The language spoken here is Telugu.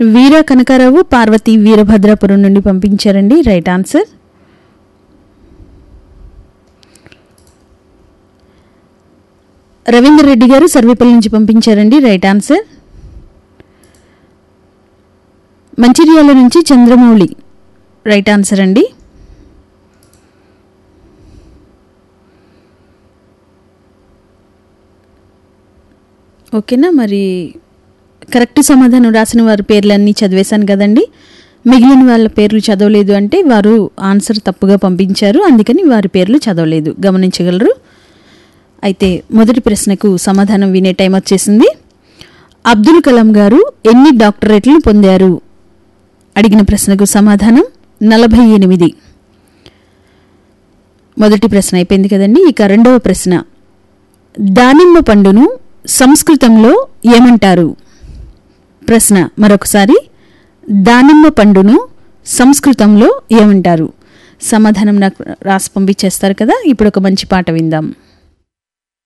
వీర కనకారావు పార్వతి వీరభద్రాపురం నుండి పంపించారండి రైట్ ఆన్సర్ రవీందర్ రెడ్డి గారు సర్వేపల్లి నుంచి పంపించారండి రైట్ ఆన్సర్ మంచిర్యాల నుంచి చంద్రమౌళి రైట్ ఆన్సర్ అండి ఓకేనా మరి కరెక్ట్ సమాధానం రాసిన వారి పేర్లన్నీ చదివేశాను కదండి మిగిలిన వాళ్ళ పేర్లు చదవలేదు అంటే వారు ఆన్సర్ తప్పుగా పంపించారు అందుకని వారి పేర్లు చదవలేదు గమనించగలరు అయితే మొదటి ప్రశ్నకు సమాధానం వినే టైం వచ్చేసింది అబ్దుల్ కలాం గారు ఎన్ని డాక్టరేట్లు పొందారు అడిగిన ప్రశ్నకు సమాధానం నలభై ఎనిమిది మొదటి ప్రశ్న అయిపోయింది కదండి ఇక రెండవ ప్రశ్న దానిమ్మ పండును సంస్కృతంలో ఏమంటారు ప్రశ్న మరొకసారి దానిమ్మ పండును సంస్కృతంలో ఏమంటారు సమాధానం నాకు రాసి పంపించేస్తారు కదా ఇప్పుడు ఒక మంచి పాట విందాం